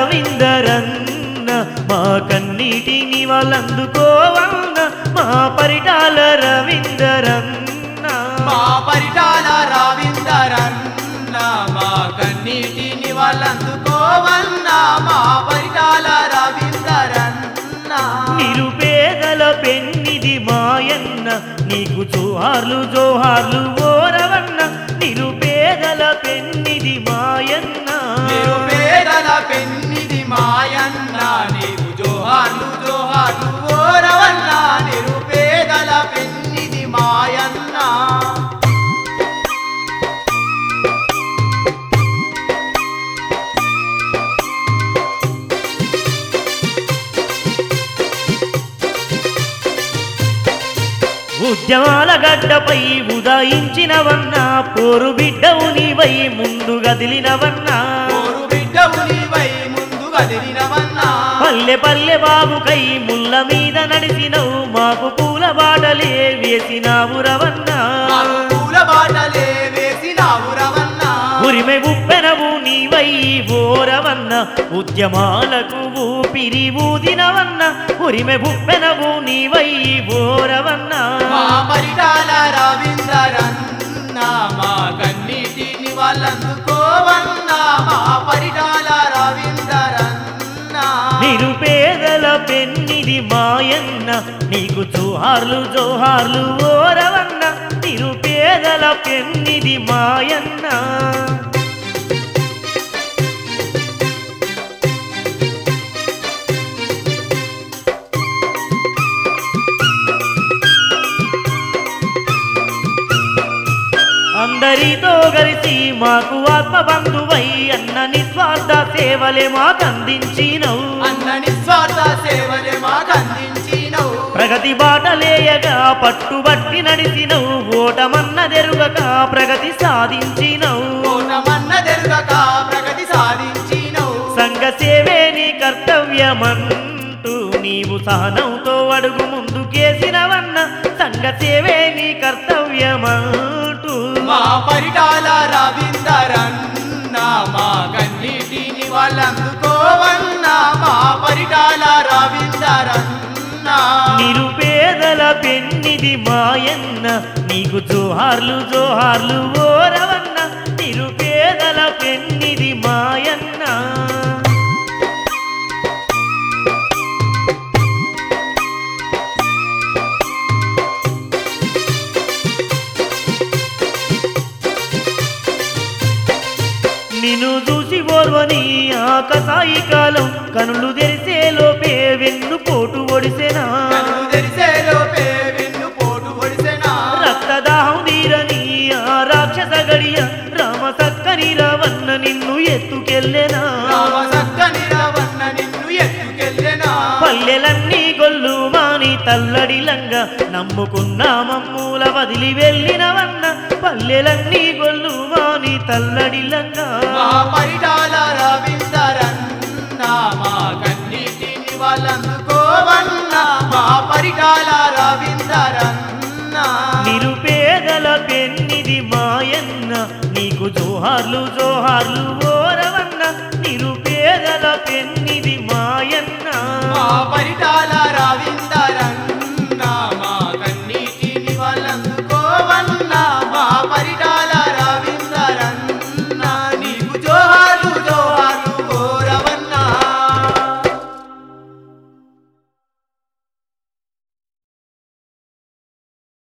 రవీందరన్న మా కన్నీటిని వాళ్ళందుకోవన్న మా పరిటాల రవీందరన్న మా పరిటాల రావిందరన్న మా కన్నీటిని వాళ్ళందుకోవన్నా మా పరిటాల రావిందరన్న నిరుపేదల పెన్నిది మాయన్న నీకు జోహార్లు జోహార్లు ఓరవన్న నిరుపేదల పెన్నిది మాయన్న నిరుపేదల పెన్నిది మాయన్న నీవు జోహార్లు జోహార్లు ఓరవన్న నిరుపేదల పెన్నిది మాయన్న ఉద్యమాల గడ్డపై ఉదాయించినవన్న పోరు బిడ్డవు నీవై ముందు గదిలినవన్నా ఓరు బిడ్డవు నీవై ముందు కదిలినవన్నా పల్లె పల్లె బాబుకై ముళ్ళ మీద నడిచినవు మాకు పూల బాటలే వేసినావు రవన్నా మాకు పూల బాటలే వేసినావు రవన్నా ఉరిమె ఉప్పెనవు నీవై ఓరవన్న ఉద్యమాలకు ఊపిరి ఊదినవన్న ఉరిమె ఉప్పెనవు నీవై ఓరవన్న మా పరిటాల రవీందరన్న మా కన్నీటిని వాళ్ళందుకోవన్నా మా పరిటాల రవీందరన్న నిరుపేదల పెన్నిది మాయన్న నీకు జోహార్లు జోహార్లు ఓరవన్న నిరుపేదల పెన్నిది మాయన్న అందరితో కలిసి మాకు ఆత్మ బంధువై అన్న నిస్వార్థ సేవలే మాకు అందించినవు అన్న నిస్వార్థ సేవలే మాకు అందించినవు ప్రగతి బాటలేయగా పట్టుబట్టి నడిచినవు ఓటమన్నదెరుగక ప్రగతి సాధించినవు కోటమన్న జరుగక ప్రగతి సాధించినవు సంఘ సేవే నీ కర్తవ్యమంటూ నీవు సహనంతో అడుగు ముందుకేసినవన్న సంఘ సేవే నీ కర్తవ్యమంటూ మా పరిటాల రవీందరన్న మా కన్నీటిని వాళ్ళందుకోవన్నా మా పరిటాల రవీందరన్న నిరుపేదల పెన్నిది మాయన్న నీకు జోహార్లు జోహార్లు ఓరవన్న నిరుపేదల పెన్నిది మాయన్న నిన్ను చూసి ఓర్వని ఆకసాయి కాలం కనులు తెరిసే లోపే వెన్ను పోటు ఒడిసెనా కన్ను తెరిసే లోపే వెన్ను పోటు పొడిసెనా రక్తదాహం తీరని ఆ రాక్షస గడియ రామ సక్కని రావన్న నిన్ను ఎత్తుకెళ్ళెనా రామ సక్కని రవన్న నిన్ను ఎత్తుకెళ్ళెనా పల్లెలన్నీ గొల్లు మాని తల్లడిలంగా నమ్ముకున్న మమ్ముల వదిలి వెళ్ళినవన్న పల్లెలన్నీ గొల్లు మాని తల్లడిలంగా మా పరిటాల రవీందరన్న మా కన్నీటిని వాళ్ళందుకోవన్నా మా పరిటాల రవీందరన్న నిరుపేదల పెన్నిది మాయన్న నీకు జోహార్లు జోహార్లు ఓర